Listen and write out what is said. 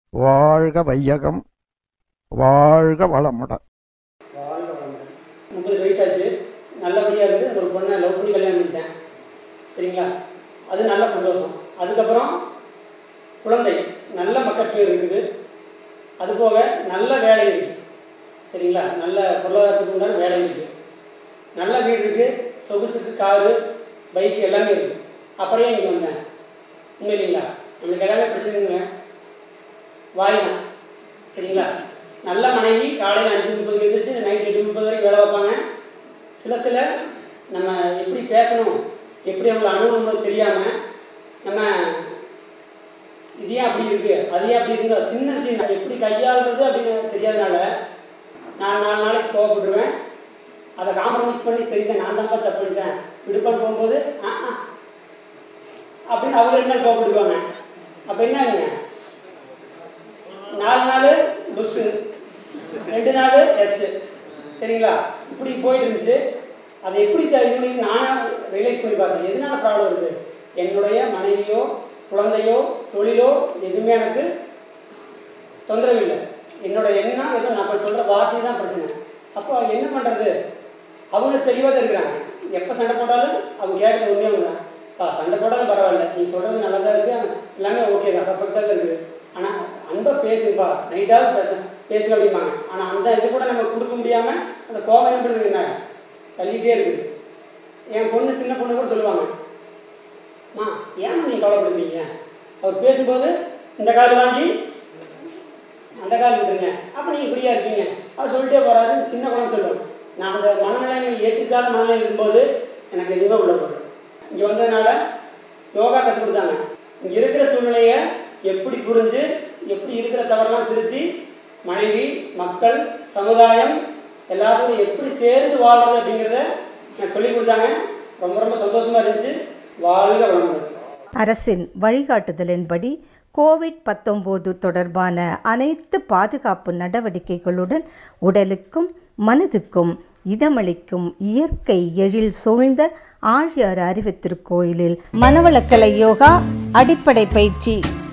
வாழ்க வையகம் வாழ்க வளமுடன் வாழ்க வளமுடன் முப்பது வயசாச்சு நல்லபடியாக இருந்து அந்த ஒரு பொண்ணை லவ் பண்ணி கல்யாணம் பண்ணிட்டேன் சரிங்களா அது நல்ல சந்தோஷம் அதுக்கப்புறம் குழந்தை நல்ல மக்கள் பேர் இருக்குது அது போக நல்ல வேலை இருக்குது சரிங்களா நல்ல பொருளாதாரத்துக்கு உண்டான வேலை இருக்குது நல்ல வீடு இருக்குது சொகுசுக்கு காரு பைக்கு எல்லாமே இருக்குது அப்புறம் இங்கே வந்தேன் உண்மை இல்லைங்களா நம்மளுக்கு எல்லாமே பிரச்சனைங்க வாய் தான் சரிங்களா நல்ல மனைவி காலையில் அஞ்சு முப்பதுக்கு எந்திரிச்சு நைட் எட்டு முப்பது வரைக்கும் வேலை வைப்பாங்க சில சில நம்ம எப்படி பேசணும் எப்படி அவங்கள அணுகணும் தெரியாமல் நம்ம இது ஏன் அப்படி இருக்குது அது ஏன் அப்படி இருக்குன்னு சின்ன விஷயம் நான் எப்படி கையாளுறது அப்படின்னு தெரியாதனால நான் நாலு நாளைக்கு கோவப்பட்டுருவேன் அதை காம்ப்ரமைஸ் பண்ணி சரிதான் நான் தான் தப்பு பண்ணிட்டேன் விடுப்பாடு போகும்போது ஆ ஆ அப்படின்னு அவங்க ரெண்டு நாள் கோவப்பட்டுக்குவாங்க அப்போ என்ன ஆகுங்க நாலு நாள் புஷ்ஷு ரெண்டு நாள் எஸ் சரிங்களா இப்படி போயிட்டு இருந்துச்சு அதை எப்படி த- இது பண்ணி நானாக ரியலைஸ் பண்ணி பார்த்தேன் எதனால ப்ராப்ளம் வருது என்னுடைய மனைவியோ குழந்தையோ தொழிலோ எதுவுமே எனக்கு தொந்தரவு இல்லை என்னோட எண்ணம் ஏதோ நான் இப்போ சொல்கிற வார்த்தை தான் பிரச்சனை அப்போ என்ன பண்ணுறது அவங்க தெளிவாக தான் இருக்கிறாங்க எப்போ சண்டை போட்டாலும் அவங்க கேட்குறது உண்மையாக ஒன்று தான் சண்டை போட்டாலும் பரவாயில்ல நீ சொல்கிறது நல்லா தான் இருக்குது எல்லாமே ஓகே தான் பர்ஃபெக்டாக தான் இருக்குது ஆனால் அன்பாக பேசுங்கப்பா நைட்டாவது பேச பேசுங்க அப்படிம்பாங்க ஆனால் அந்த இது கூட நம்ம கொடுக்க முடியாமல் அந்த கோபம் என்ன பண்ணுது என்ன தள்ளிகிட்டே இருக்குது என் பொண்ணு சின்ன பொண்ணு கூட சொல்லுவாங்க அம்மா ஏன் நீங்கள் கவலைப்படுறீங்க அவர் பேசும்போது இந்த கால் வாங்கி அந்த கால் விட்டுருங்க அப்போ நீங்கள் ஃப்ரீயாக இருப்பீங்க அவர் சொல்லிட்டே போகிறாருன்னு சின்ன குழந்தை சொல்லுவோம் நான் அந்த மனநிலைமை ஏற்றுக்காத மனநிலை இருக்கும்போது எனக்கு எதுவுமே உள்ள போகுது இங்கே வந்ததுனால யோகா கற்றுக் கொடுத்தாங்க இங்கே இருக்கிற சூழ்நிலையை எப்படி புரிஞ்சு எப்படி இருக்கிற தவறெல்லாம் திருத்தி மனைவி மக்கள் சமுதாயம் எல்லாத்தோட எப்படி சேர்ந்து வாழ்றது அப்படிங்கிறத எனக்கு சொல்லி கொடுத்தாங்க ரொம்ப ரொம்ப சந்தோஷமாக இருந்துச்சு வாழ்க வளமுடன் அரசின் வழிகாட்டுதலின்படி கோவிட் பத்தொம்போது தொடர்பான அனைத்து பாதுகாப்பு நடவடிக்கைகளுடன் உடலுக்கும் மனதுக்கும் இதமளிக்கும் இயற்கை எழில் சூழ்ந்த ஆழியார் அறிவு திருக்கோயிலில் மனவளக்கலை யோகா அடிப்படை பயிற்சி